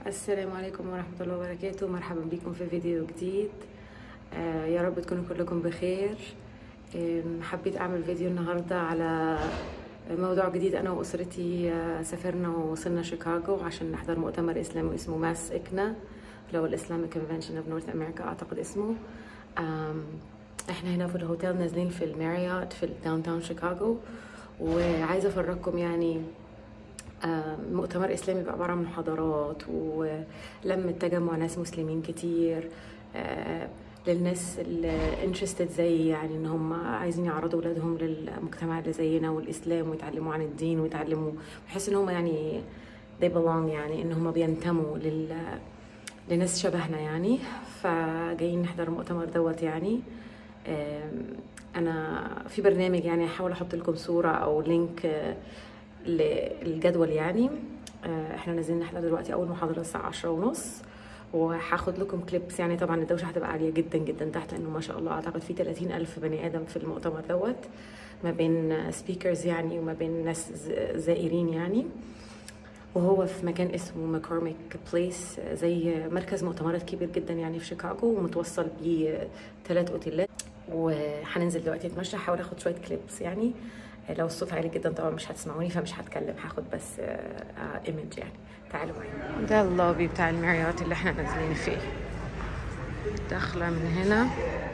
السلام عليكم ورحمة الله وبركاته مرحبا بكم في فيديو جديد آه يا رب تكونوا كلكم بخير آم، حبيت أعمل فيديو النهاردة على موضوع جديد أنا وأسرتي آه، سافرنا ووصلنا شيكاغو عشان نحضر مؤتمر إسلامي اسمه ماس إكنا اللي هو الإسلامي كونفنشن اوف نورث أمريكا أعتقد اسمه آم، احنا هنا في الهوتيل نازلين في الماريوت في الداون تاون شيكاغو وعايزة أفرجكم يعني آه، مؤتمر اسلامي بقى عباره عن محاضرات ولم تجمع ناس مسلمين كتير آه، للناس اللي انترستد زي يعني ان هم عايزين يعرضوا اولادهم للمجتمع اللي زينا والاسلام ويتعلموا عن الدين ويتعلموا بحس ان هم يعني they belong يعني ان هم بينتموا لل لناس شبهنا يعني فجايين نحضر المؤتمر دوت يعني آم، انا في برنامج يعني هحاول احط لكم صوره او لينك آه، للجدول يعني آه، احنا نازلين نحضر دلوقتي اول محاضره الساعه عشرة ونص وهاخد لكم كليبس يعني طبعا الدوشه هتبقى عاليه جدا جدا تحت لانه ما شاء الله اعتقد في 30 الف بني ادم في المؤتمر دوت ما بين سبيكرز يعني وما بين ناس ز- زائرين يعني وهو في مكان اسمه ماكورميك بليس زي مركز مؤتمرات كبير جدا يعني في شيكاغو ومتوصل بيه ثلاث اوتيلات وهننزل دلوقتي نتمشى هحاول اخد شويه كليبس يعني لو الصوت عالي جدا طبعا مش هتسمعوني فمش هتكلم هاخد بس ايمج يعني تعالوا معايا ده اللوبي بتاع الماريوت اللي احنا نازلين فيه داخله من هنا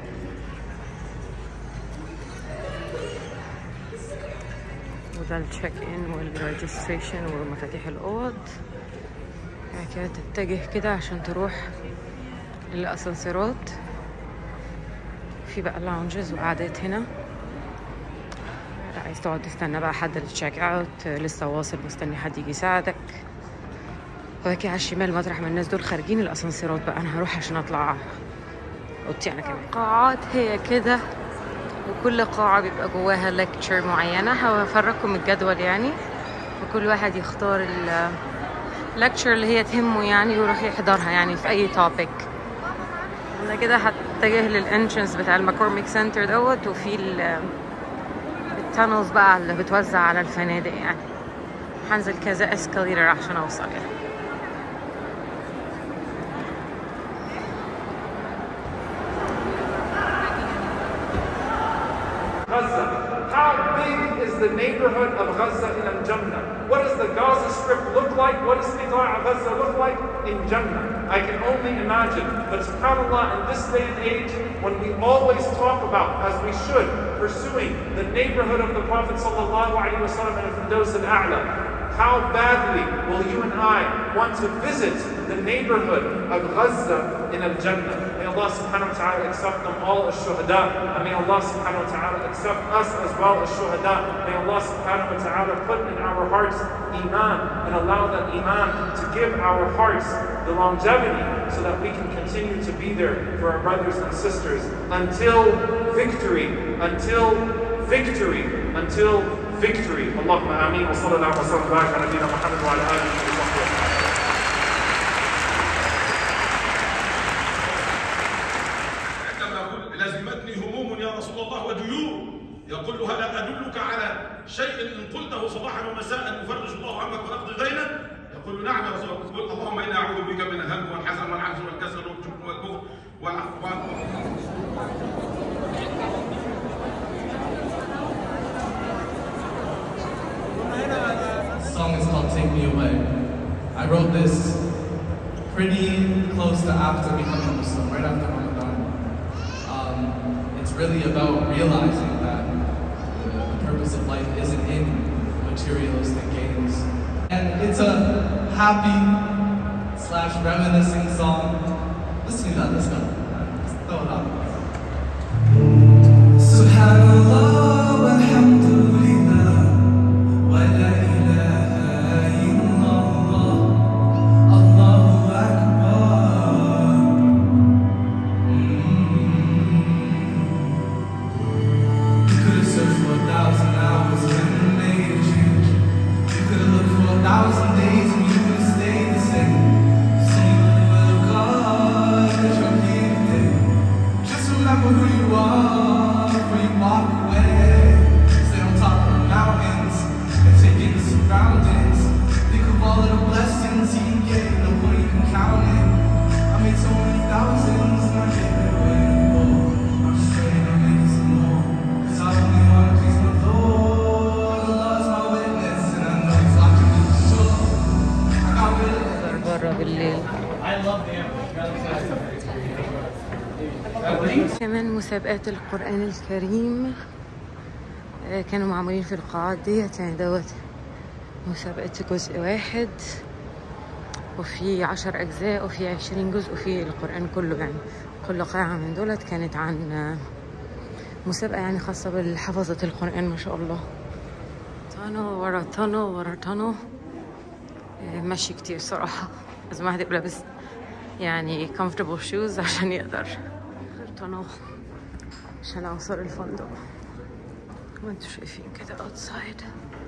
وده التشيك ان والريجستريشن ومفاتيح الاوض بعد كده تتجه كده عشان تروح للاسانسيرات في بقى لاونجز وقعدات هنا لا عايز تقعد تستنى بقى حد للتشيك اوت لسه واصل مستني حد يجي يساعدك وهكي على الشمال مطرح ما الناس دول خارجين الاسانسيرات بقى انا هروح عشان اطلع اوضتي انا كمان قاعات هي كده وكل قاعة بيبقى جواها ليكتشر معينة هفرجكم الجدول يعني وكل واحد يختار الليكتشر اللي هي تهمه يعني ويروح يحضرها يعني في أي توبيك أنا كده هتجه للانترنس بتاع الماكورميك سنتر دوت وفي ال- التانلز بقى اللي بتوزع على الفنادق يعني هنزل كذا اسكاليتر عشان اوصل يعني Gaza. How big is the neighborhood of Gaza in Al Jannah? What does the Gaza Strip look like? What does Qita'a Gaza look like in Jannah? I can only imagine. But subhanAllah, in this day and age, when we always talk about, as we should, pursuing the neighborhood of the Prophet sallallahu alaihi wasallam and Firdaus al-A'la, how badly will you and I want to visit the neighborhood of Gaza in Al Jannah? May Allah subhanahu wa ta'ala accept them all as shuhada. And may Allah subhanahu wa ta'ala accept us as well as shuhada. May Allah subhanahu wa ta'ala put in our hearts iman and allow that iman to give our hearts the longevity so that we can continue to be there for our brothers and sisters until victory, until victory, until victory. Allahumma ameen wa sallallahu wa sallam wa barak ala nabiyyina Muhammad wa ala alihi wa sahbihi. كما يقول لزمتني هموم يا رسول الله وديون يقول له هل ادلك على شيء ان قلته صباحا ومساء يفرج الله عنك ويقضي دينك يقول نعم يا رسول الله يقول اللهم اني اعوذ بك من الهم والحزن والعجز والكسل والجبن والبخل والعفوان This song is called Take Me Away. I wrote this pretty close to after becoming Muslim, right after Ramadan. Um, it's really about realizing that the, the purpose of life isn't in materialistic gains. And it's a happy slash reminiscing song. Listen to that, let's go. Let's throw it out. Subhanallah walhamdulillah ولا إله إلا الله الله أكبر You could have searched for a thousand hours and made a change. You could have looked for a thousand days and you would have stayed the same. So you will God that you're here today. Just remember who you are before you walk away. بره بالليل كمان مسابقات القرآن الكريم آه، كانوا معمولين في القاعات ديت يعني دوت مسابقة جزء واحد وفي عشر أجزاء وفي عشرين جزء وفي القرآن كله يعني كل قاعة من دولت كانت عن آه، مسابقة يعني خاصة بالحفظة القرآن ما شاء الله تانو ورا تانو ورا تانو آه، مشي كتير صراحة لازم واحد يبقى لابس يعني comfortable shoes عشان يقدر آخر تانو عشان أوصل الفندق ما انتوا شايفين كده outside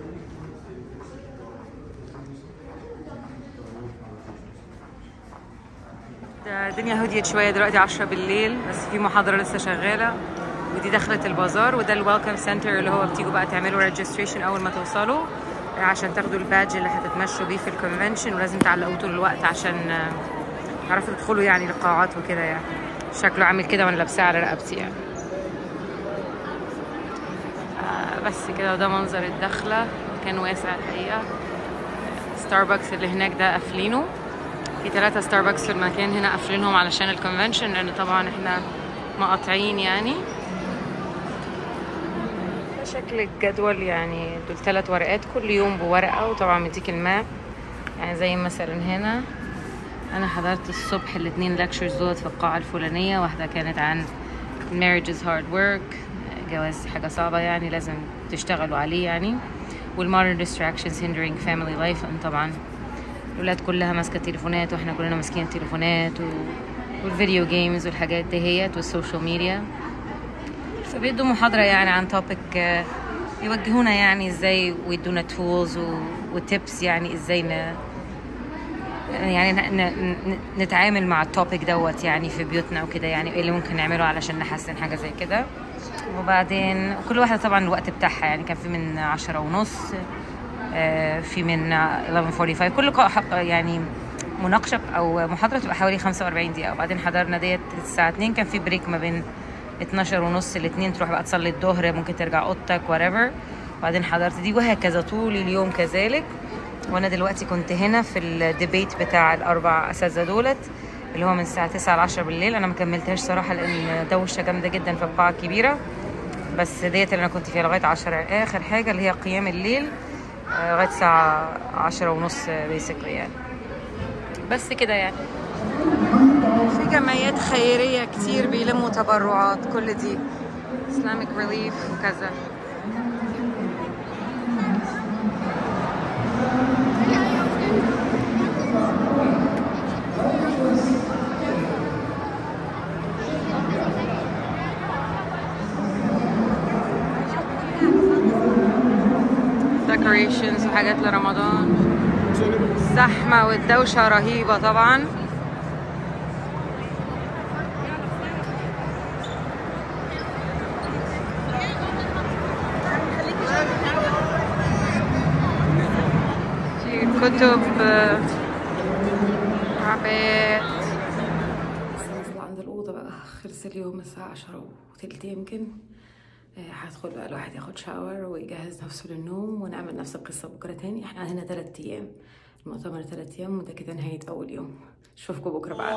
ده الدنيا هديت شوية دلوقتي عشرة بالليل بس في محاضرة لسه شغالة ودي دخلت البازار وده الويلكم سنتر اللي هو بتيجوا بقى تعملوا ريجستريشن أول ما توصلوا عشان تاخدوا البادج اللي هتتمشوا بيه في الكونفنشن ولازم تعلقوه طول الوقت عشان آه، تعرفوا تدخلوا يعني القاعات وكده يعني شكله عامل كده وانا لابساه على رقبتي يعني آه، بس كده وده منظر الدخلة كان واسع الحقيقة ستاربكس اللي هناك ده قافلينه في ثلاثة ستاربكس في المكان هنا قافلينهم علشان الكونفنشن لأن طبعا احنا مقاطعين يعني ده شكل الجدول يعني دول ثلاث ورقات كل يوم بورقة وطبعا مديك الماب يعني زي مثلا هنا أنا حضرت الصبح الاتنين lectures دول في القاعة الفلانية واحدة كانت عن marriage is hard work جواز حاجة صعبة يعني لازم تشتغلوا عليه يعني والmodern distractions hindering family life لأن طبعا الولاد كلها ماسكة تليفونات واحنا كلنا ماسكين التليفونات و... والفيديو جيمز والحاجات دهيت والسوشيال ميديا فبيدوا محاضرة يعني عن توبيك يوجهونا يعني ازاي ويدونا تولز وتيبس يعني ازاي ن... يعني ن... ن... ن- نتعامل مع التوبيك دوت يعني في بيوتنا وكده يعني ايه اللي ممكن نعمله علشان نحسن حاجة زي كده وبعدين كل واحدة طبعا الوقت بتاعها يعني كان في من عشرة ونص آه، في من 11:45 كل قا- حق- يعني مناقشة أو محاضرة تبقى حوالي 45 دقيقة وبعدين حضرنا ديت الساعة 2 كان في بريك ما بين 12 ونص ل 2 تروح بقى تصلي الظهر ممكن ترجع أوضتك whatever وبعدين حضرت دي وهكذا طول اليوم كذلك وأنا دلوقتي كنت هنا في الديبيت بتاع الأربع أساتذة دولت اللي هو من الساعة 9 ل 10 بالليل أنا ما كملتهاش صراحة لأن دوشة جامدة جدا في القاعة الكبيرة بس ديت اللي أنا كنت فيها لغاية 10 آخر حاجة اللي هي قيام الليل آه، لغاية الساعة عشرة ونص بيسكلي يعني بس كده يعني في جمعيات خيرية كتير بيلموا تبرعات كل دي Islamic Relief وكذا decorations وحاجات لرمضان الزحمة والدوشة رهيبة طبعا في كتب آه، عباءات ننزل عند الأوضة بقى خلص اليوم الساعة عشرة وتلت يمكن آه، هدخل بقى الواحد ياخد شاور ويجهز نفسه للنوم ونعمل نفس القصة بكرة تاني احنا هنا تلات أيام المؤتمر تلات أيام وده كده نهاية أول يوم أشوفكم بكرة بقى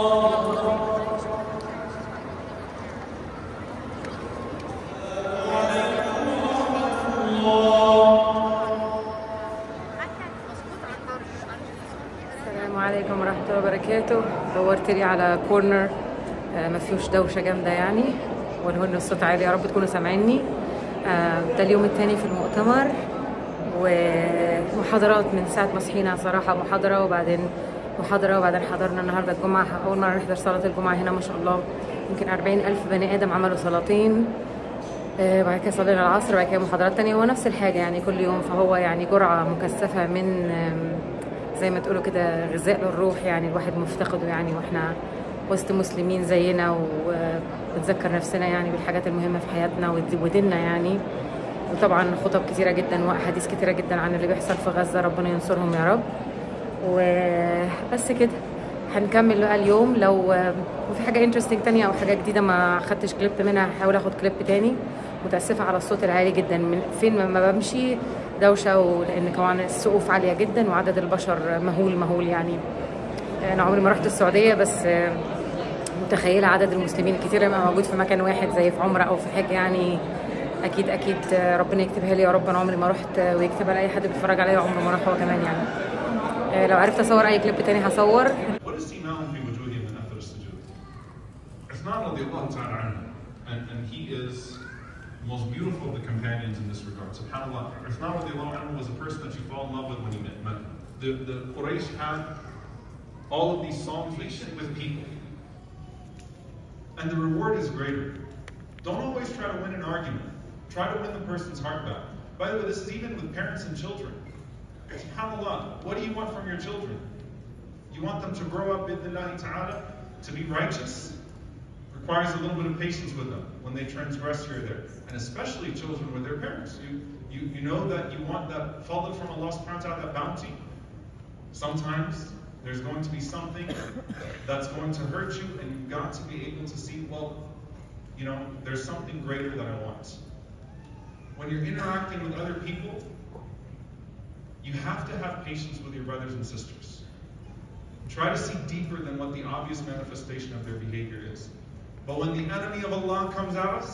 السلام عليكم ورحمة الله وبركاته دورت لي على كورنر آه، ما فيهوش دوشة جامدة يعني ولو ان الصوت عالي يا رب تكونوا سامعيني آه، ده اليوم الثاني في المؤتمر ومحاضرات من ساعة ما صحينا صراحة محاضرة وبعدين محاضرة وبعدين حضرنا النهاردة الجمعة أول مرة نحضر صلاة الجمعة هنا ما شاء الله يمكن أربعين ألف بني آدم عملوا صلاتين آه، بعد كده صلينا العصر بعد كده محاضرات تانية هو نفس الحاجة يعني كل يوم فهو يعني جرعة مكثفة من آم، زي ما تقولوا كده غذاء للروح يعني الواحد مفتقده يعني واحنا وسط مسلمين زينا وبنذكر نفسنا يعني بالحاجات المهمة في حياتنا ود- وديننا يعني وطبعا خطب كتيرة جدا وأحاديث كتيرة جدا عن اللي بيحصل في غزة ربنا ينصرهم يا رب وبس كده هنكمل بقى اليوم لو وفي حاجة انترستنج تانية أو حاجة جديدة ما خدتش كليب منها هحاول اخد كليب تاني متأسفة على الصوت العالي جدا من فين ما بمشي دوشة ولأن كمان السقوف عالية جدا وعدد البشر مهول مهول يعني انا عمري ما رحت السعوديه بس آه، متخيله عدد المسلمين الكتير اللي موجود في مكان واحد زي في عمره او في حج يعني اكيد اكيد آه، ربنا يكتبها لي يا رب انا عمري ما رحت آه، ويكتبها لاي حد بيتفرج عليا عمره ما راح هو كمان يعني آه، لو عرفت اصور اي كليب تاني هصور What is سيماهم في وجوههم من أثر السجود؟ عثمان رضي الله تعالى عنه and, and he is the most beautiful of the companions in this regard. SubhanAllah, Uthman radiallahu anhu was a person that you fall in love with when you met Mecca. The, the Quraysh had all of these songs patient with people. And the reward is greater. Don't always try to win an argument. Try to win the person's heart back. By the way, this is even with parents and children. SubhanAllah, what do you want from your children? You want them to grow up, bidnillahi ta'ala, to be righteous? Requires a little bit of patience with them when they transgress here or there. And especially children with their parents. You, you, you know that you want that fadl from Allah subhanahu wa ta'ala, that bounty. Sometimes there's going to be something that's going to hurt you, and you've got to be able to see, well, you know, there's something greater that I want. When you're interacting with other people, you have to have patience with your brothers and sisters. Try to see deeper than what the obvious manifestation of their behavior is. But when the enemy of Allah comes at us,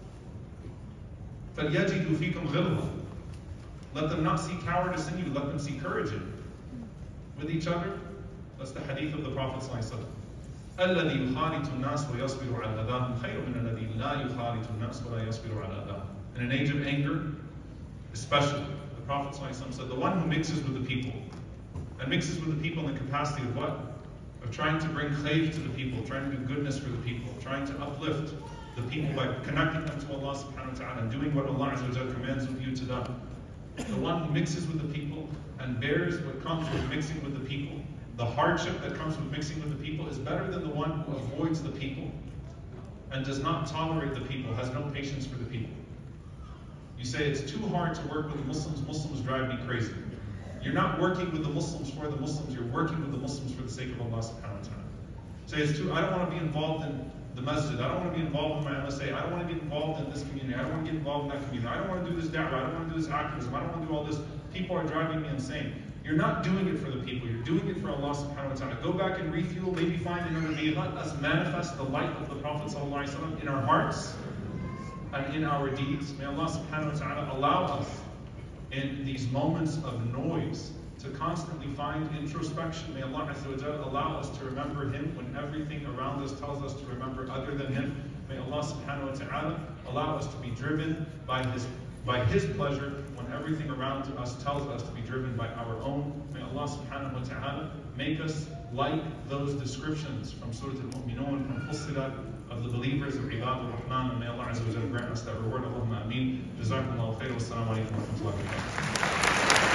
فَلْيَجِدُوا فِيكُمْ غِلْظَةً Let them not see cowardice in you, let them see courage in you. With each other, that's the hadith of the Prophet ﷺ. الذي يخالط الناس ويصبر على أذاهم خير من الذي لا يخالط الناس ولا يصبر على أذاهم. In an age of anger, especially, the Prophet ﷺ said, the one who mixes with the people, and mixes with the people in the capacity of what? Of trying to bring khayr to the people, trying to do goodness for the people, trying to uplift the people by connecting them to Allah subhanahu wa ta'ala and doing what Allah Azza wa Jalla commands of you to them. The one who mixes with the people and bears what comes with mixing with the people, the hardship that comes with mixing with the people is better than the one who avoids the people and does not tolerate the people, has no patience for the people. You say it's too hard to work with the Muslims, Muslims drive me crazy. You're not working with the Muslims for the Muslims, you're working with the Muslims for the sake of Allah subhanahu wa ta'ala. Say it's too, I don't want to be involved in the masjid, I don't want to be involved in my MSA, I don't want to get involved in this community, I don't want to get involved in that community, I don't want to do this da'wah, I don't want to do this activism, I don't want to do all this. People are driving me insane. You're not doing it for the people, you're doing it for Allah subhanahu wa ta'ala. Go back and refuel, maybe find another way. Let us manifest the light of the Prophet sallallahu alaihi wasallam in our hearts and in our deeds. May Allah subhanahu wa ta'ala allow us in these moments of noise to constantly find introspection. May Allah Azza wa Jalla allow us to remember Him when everything around us tells us to remember other than Him. May Allah subhanahu wa ta'ala allow us to be driven by His by His pleasure when everything around us tells us to be driven by our own. May Allah subhanahu wa ta'ala make us like those descriptions from Surah Al-Mu'minun, from Fussilat, of the believers of Ibad al-Rahman, and may Allah Azza wa Jalla grant us that reward. Allahumma ameen. Jazakumullahu khair. Wassalamu alaikum wa rahmatullahi wa barakatuh.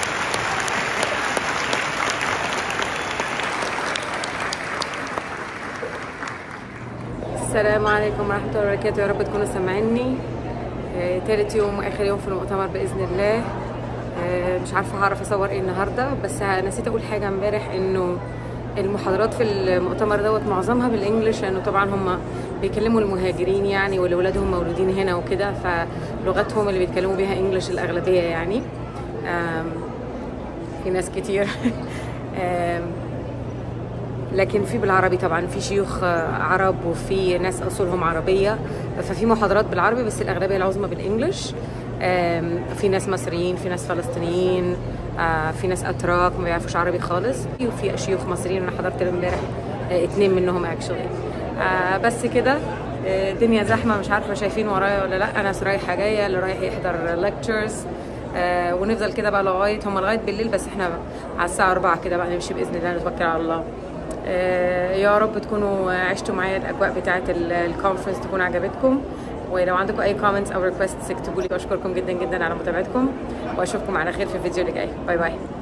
السلام عليكم ورحمة الله وبركاته يا رب تكونوا سامعيني آه، تالت يوم واخر يوم في المؤتمر باذن الله آه، مش عارفه هعرف اصور ايه النهارده بس نسيت اقول حاجه امبارح انه المحاضرات في المؤتمر دوت معظمها بالانجلش لانه طبعا هم بيكلموا المهاجرين يعني واللي ولادهم مولودين هنا وكده فلغتهم اللي بيتكلموا بيها انجلش الاغلبيه يعني آم، في ناس كتير آم، لكن في بالعربي طبعا في شيوخ آه، عرب وفي ناس اصولهم عربيه ففي محاضرات بالعربي بس الاغلبيه العظمى بالانجلش آم، في ناس مصريين في ناس فلسطينيين آه، في ناس اتراك ما بيعرفوش عربي خالص وفي شيوخ مصريين انا حضرت امبارح آه، اتنين منهم اكشولي بس كده آه، الدنيا زحمه مش عارفه شايفين ورايا ولا لا انا رايحه جايه اللي رايح يحضر ليكتشرز آه ونفضل كده بقى لغايه هم لغايه بالليل بس احنا على الساعه 4 كده بقى نمشي باذن الله نتوكل على الله آه يا رب تكونوا عشتوا معايا الاجواء بتاعه الكونفرنس تكون عجبتكم ولو عندكم اي كومنتس او ريكويست اكتبوا لي بشكركم جدا جدا على متابعتكم واشوفكم على خير في الفيديو اللي جاي باي باي